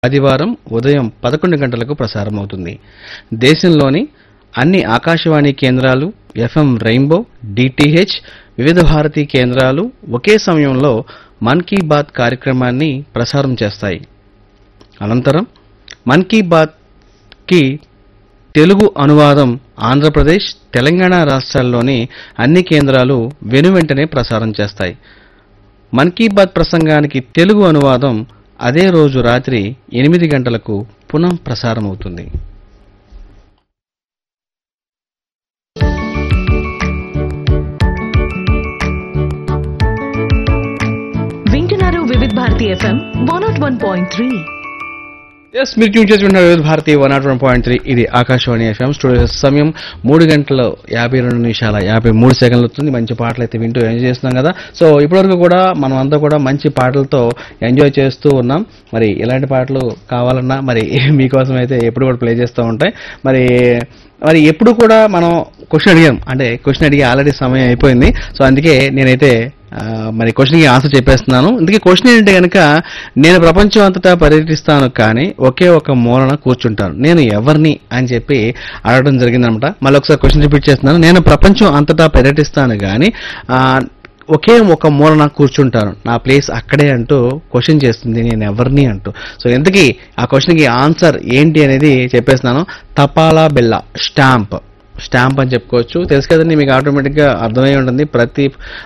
ఆదివారం ఉదయం పదకొండు గంటలకు ప్రసారమవుతుంది దేశంలోని అన్ని ఆకాశవాణి కేంద్రాలు ఎఫ్ఎం రెయిన్బో డిటిహెచ్ వివిధ భారతీ కేంద్రాలు ఒకే సమయంలో మన్ కీ బాత్ కార్యక్రమాన్ని ప్రసారం చేస్తాయి అనంతరం మన్ కీ బాత్కి తెలుగు అనువాదం ఆంధ్రప్రదేశ్ తెలంగాణ రాష్ట్రాల్లోని అన్ని కేంద్రాలు వెనువెంటనే ప్రసారం చేస్తాయి మన్ కీ బాత్ ప్రసంగానికి తెలుగు అనువాదం అదే రోజు రాత్రి ఎనిమిది గంటలకు పునః ప్రసారమవుతుంది వింటున్నారు Vividh Bharati FM one not one point three ఎస్ మీరు ట్యూన్ చేసి విన్నారు Vividh Bharati one not one point three ఇది ఆకాశవాణి ఎఫ్ఎం స్టూడియో సమయం మూడు గంటల యాభై రెండు నిమిషాల యాభై మూడు సెకండ్లు అవుతుంది మంచి పాటలు అయితే వింటూ ఎంజాయ్ చేస్తున్నాం కదా సో ఇప్పటివరకు కూడా మనం అంతా కూడా మంచి పాటలతో ఎంజాయ్ చేస్తూ ఉన్నాం మరి ఇలాంటి పాటలు కావాలన్నా మరి మీకోసం అయితే ఎప్పుడు కూడా ప్లే చేస్తూ ఉంటాయి మరి మరి ఎప్పుడు కూడా మనం క్వశ్చన్ అడిగాం అంటే క్వశ్చన్ అడిగి ఆల్రెడీ సమయం అయిపోయింది సో అందుకే నేనైతే ఆ, మరి క్వశ్చన్కి ఆన్సర్ చెప్పేస్తున్నాను ఇందుకే క్వశ్చన్ ఏంటంటే కనుక నేను ప్రపంచం అంతటా పర్యటిస్తాను కానీ ఒకే ఒక మూలన కూర్చుంటాను నేను ఎవరిని అని చెప్పి అడగడం జరిగిందనమాట మళ్ళీ ఒకసారి క్వశ్చన్ రిపీట్ చేస్తున్నాను నేను ప్రపంచం అంతటా పర్యటిస్తాను కానీ ఆ, ఒకే ఒక మూలన కూర్చుంటాను నా ప్లేస్ అక్కడే అంటూ క్వశ్చన్ చేస్తుంది నేను ఎవరిని అంటూ సో ఇంతకీ ఆ క్వశ్చన్కి ఆన్సర్ ఏంటి అనేది చెప్పేస్తున్నాను తపాలా బిల్ల స్టాంప్ స్టాంప్ అని చెప్పుకోవచ్చు తెలుసు కదండి మీకు ఆటోమేటిక్గా అర్థమై ఉంటుంది ప్రతి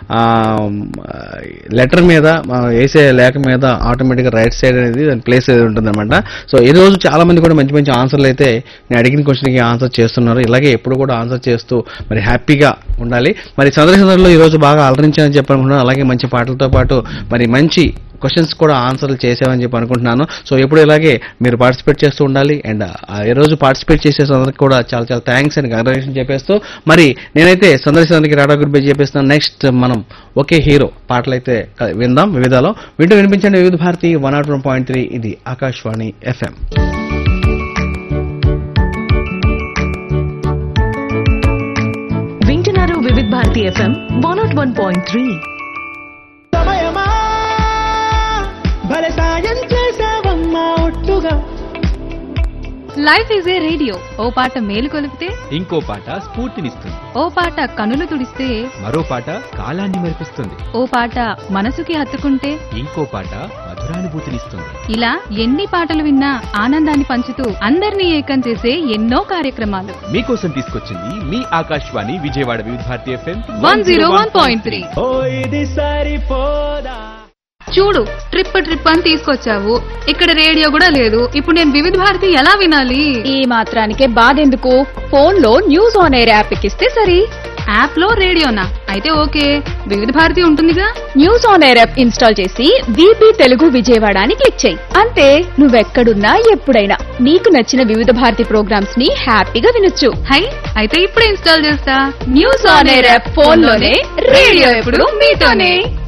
లెటర్ మీద ఆ, వేసే లేఖ మీద ఆటోమేటిక్గా రైట్ సైడ్ అనేది దాని ప్లేస్ అనేది ఉంటుంది సో ఈ రోజు చాలా మంది కూడా మంచి మంచి ఆన్సర్లు అయితే నేను అడిగిన క్వశ్చన్కి ఆన్సర్ చేస్తున్నారు ఇలాగే ఎప్పుడు కూడా ఆన్సర్ చేస్తూ మరి హ్యాపీగా ఉండాలి మరి సందర్శనలో ఈ రోజు బాగా అలరించాలని చెప్పనుకుంటున్నాను అలాగే మంచి పాటలతో పాటు మరి మంచి క్వశ్చన్స్ కూడా ఆన్సర్లు చేసామని చెప్పి అనుకుంటున్నాను సో ఎప్పుడు ఇలాగే మీరు పార్టిసిపేట్ చేస్తూ ఉండాలి అండ్ ఈ రోజు పార్టిసిపేట్ చేసే అందరికి కూడా చాలా చాలా థ్యాంక్స్ అండ్ కంగ్రాచులేషన్ చెప్పేస్తూ మరి నేనైతే సందర్శనానికి రాడా గురి చెప్పేస్తున్నాను నెక్స్ట్ మనం ఒకే హీరో పాటలు అయితే క- విందాం వివిధాలో వింటూ వినిపించండి Vividh Bharati one not one point three ఇది ఆకాశవాణి ఎఫ్ఎం వింటున్నారు Vividh Bharati FM one not one point three సమయమా భలే సాయం చేసావమ్మా ఒట్టుగా లైఫ్ ఈజ్ ఏ రేడియో ఓ పాట మేలు కొలిపితే ఇంకో పాట స్ఫూర్తినిస్తుంది ఓ పాట కనులు తుడిస్తే మరో పాట కాలాన్ని మరిపిస్తుంది ఓ పాట మనసుకి హత్తుకుంటే ఇంకో పాట మధురానుభూతినిస్తుంది ఇలా ఎన్ని పాటలు విన్నా ఆనందాన్ని పంచుతూ అందరినీ ఏకం చేసే ఎన్నో కార్యక్రమాలు మీకోసం తీసుకొచ్చింది మీ Akashvani Vijayawada Vividh Bharati FM one zero one point three ఓ ఇది సరిపోదా చూడు ట్రిప్ ట్రిప్ అని తీసుకొచ్చావు ఇక్కడ రేడియో కూడా లేదు ఇప్పుడు నేను వివిధ భారతి ఎలా వినాలి ఈ మాత్రానికే బాధెందుకు ఫోన్ లో న్యూస్ ఆన్ ఎయిర్ యాప్ ఎక్కిస్తే సరి యాప్ లో రేడియోనా అయితే ఓకే వివిధ భారతి ఉంటుందిగా news on air app install చేసి బీపీ తెలుగు విజయవాడ అని క్లిక్ చేయి అంతే నువ్వెక్కడున్నా ఎప్పుడైనా నీకు నచ్చిన వివిధ భారతి ప్రోగ్రామ్స్ ని హ్యాపీగా వినొచ్చు హై అయితే ఇప్పుడే ఇన్స్టాల్ చేస్తా news on air app phone లోనే రేడియో ఎప్పుడు మీతోనే